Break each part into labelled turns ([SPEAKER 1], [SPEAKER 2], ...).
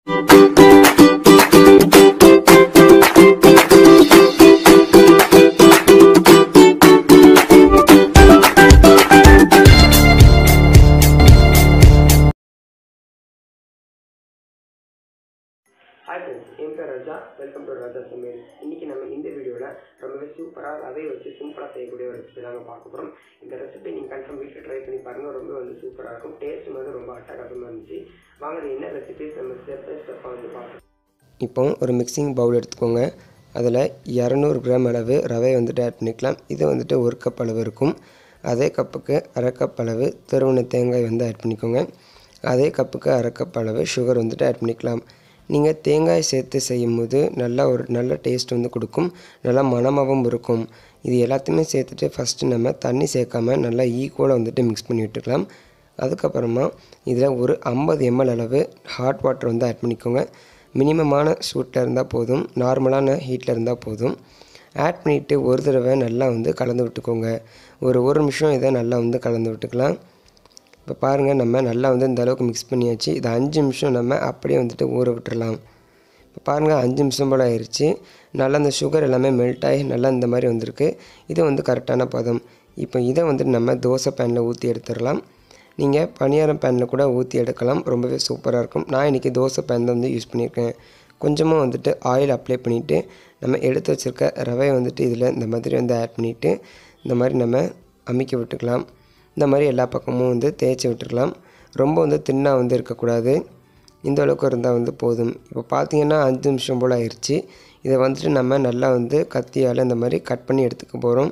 [SPEAKER 1] hi friends என் பேர் ராஜா welcome to ராஜா சமையல் இன்னைக்கு நம்ம இந்த வீடியோவில் ரொம்பவே சூப்பராக ரவையை வச்சு சிம்பிளாக செய்யக்கூடிய ஒரு ரெசிபி தாங்க பார்க்க போகிறோம் இந்த ரெசிபி நீங்கள் கன்ஃபார்ம் வீட்டில் ட்ரை பண்ணி பாருங்கள் ரொம்ப வந்து சூப்பராக இருக்கும் டேஸ்ட் வந்து ரொம்ப அட்டகாசமாக இருந்துச்சு வாங்க இது என்ன ரெசிபிஸ் நம்ம ஸ்டெப் பை ஸ்டெப்பாக வந்து பார்க்கலாம்
[SPEAKER 2] இப்போ ஒரு மிக்சிங் பவுல் எடுத்துக்கோங்க அதில் இரநூறு கிராம் அளவு ரவை வந்துட்டு ஆட் பண்ணிக்கலாம் இது வந்துட்டு ஒரு கப் அளவு இருக்கும் அதே கப்புக்கு அரை கப் அளவு துருவன தேங்காய் வந்து ஆட் பண்ணிக்கோங்க அதே கப்புக்கு அரை கப் அளவு சுகர் வந்துட்டு ஆட் பண்ணிக்கலாம் நீங்கள் தேங்காய் சேர்த்து செய்யும்போது நல்லா ஒரு நல்ல டேஸ்ட் வந்து கொடுக்கும் நல்லா மணமாகவும் இருக்கும் இது எல்லாத்தையுமே சேர்த்துட்டு ஃபஸ்ட்டு நம்ம தண்ணி சேர்க்காம நல்லா ஈக்குவலாக வந்துட்டு மிக்ஸ் பண்ணி விட்டுக்கலாம் அதுக்கப்புறமா இதில் ஒரு ஐம்பது எம்எல் அளவு ஹாட் வாட்டர் வந்து ஆட் பண்ணிக்கோங்க மினிமமான சூட்டில் இருந்தால் போதும் நார்மலான ஹீட்டில் இருந்தால் போதும் ஆட் பண்ணிவிட்டு ஒரு தடவை நல்லா வந்து கலந்து விட்டுக்கோங்க ஒரு ஒரு நிமிஷம் இதை நல்லா வந்து கலந்து விட்டுக்கலாம் இப்போ பாருங்கள் நம்ம நல்லா வந்து இந்த அளவுக்கு மிக்ஸ் பண்ணியாச்சு இது அஞ்சு நிமிஷம் நம்ம அப்படியே வந்துட்டு ஊற விட்டுறலாம் இப்போ பாருங்கள் அஞ்சு நிமிஷம் போல் ஆயிடுச்சு நல்லா அந்த சுகர் எல்லாமே மெல்ட் ஆகி நல்லா இந்த மாதிரி வந்திருக்கு இது வந்து கரெக்டான பதம் இப்போ இதை வந்துட்டு நம்ம தோசை பேனில் ஊற்றி எடுத்துடலாம் நீங்கள் பணியாரம் பேனில் கூட ஊற்றி எடுக்கலாம் ரொம்பவே சூப்பராக இருக்கும் நான் இன்றைக்கி தோசை பேன் தான் வந்து யூஸ் பண்ணியிருக்கேன் கொஞ்சமாக வந்துட்டு ஆயில் அப்ளை பண்ணிவிட்டு நம்ம எடுத்து வச்சுருக்க ரவையை வந்துட்டு இதில் இந்த மாதிரி வந்து ஆட் பண்ணிவிட்டு இந்த மாதிரி நம்ம அமுக்கி விட்டுக்கலாம் இந்த மாதிரி எல்லா பக்கமும் வந்து தேய்ச்சி விட்டுக்கலாம் ரொம்ப வந்து தின்னாக வந்து இருக்கக்கூடாது இந்த அளவுக்கு இருந்தால் வந்து போதும் இப்போ பார்த்தீங்கன்னா அஞ்சு நிமிஷம் போல் ஆயிடுச்சு இதை வந்துட்டு நம்ம நல்லா வந்து கத்தியால் இந்த மாதிரி கட் பண்ணி எடுத்துக்க போகிறோம்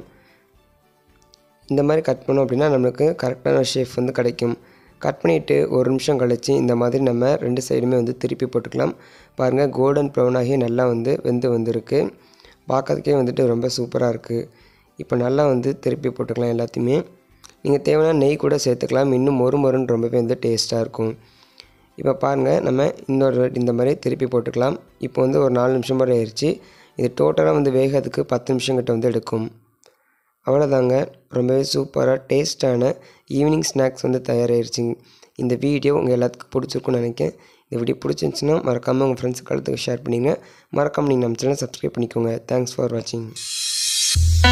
[SPEAKER 2] இந்த மாதிரி கட் பண்ணோம் அப்படின்னா நம்மளுக்கு கரெக்டான ஷேப் வந்து கிடைக்கும் கட் பண்ணிவிட்டு ஒரு நிமிஷம் கழித்து இந்த மாதிரி நம்ம ரெண்டு சைடுமே வந்து திருப்பி போட்டுக்கலாம் பாருங்கள் கோல்டன் ப்ரௌன் ஆகி நல்லா வந்து வெந்து வந்திருக்கு பார்க்கறதுக்கே வந்துட்டு ரொம்ப சூப்பராக இருக்குது இப்போ நல்லா வந்து திருப்பி போட்டுக்கலாம் எல்லாத்தையுமே நீங்கள் தேவையான நெய் கூட சேர்த்துக்கலாம் இன்னும் மொறு மொறுன்னு ரொம்பவே வந்து டேஸ்ட்டாக இருக்கும் இப்போ பாருங்கள் நம்ம இன்னொரு வாட்டி இந்த மாதிரி திருப்பி போட்டுக்கலாம் இப்போ வந்து ஒரு நாலு நிமிஷம் வரை ஆயிடுச்சு இது டோட்டலாக வந்து வேகிறதுக்கு பத்து நிமிஷம் கிட்ட வந்து எடுக்கும் அவ்வளோதாங்க ரொம்பவே சூப்பராக டேஸ்ட்டான ஈவினிங் ஸ்நாக்ஸ் வந்து தயாராகிருச்சுங்க இந்த வீடியோ உங்கள் எல்லாத்துக்கும் பிடிச்சிருக்குன்னு நினைக்கிறேன் இந்த வீடியோ பிடிச்சிருந்துச்சுன்னா மறக்காமல் உங்கள் ஃப்ரெண்ட்ஸுக்கு அடுத்துக்கு ஷேர் பண்ணிங்க மறக்காமல் நீங்கள் நம்ம சேனல் சப்ஸ்கிரைப் பண்ணிக்கோங்க தேங்க்ஸ் ஃபார் வாட்சிங்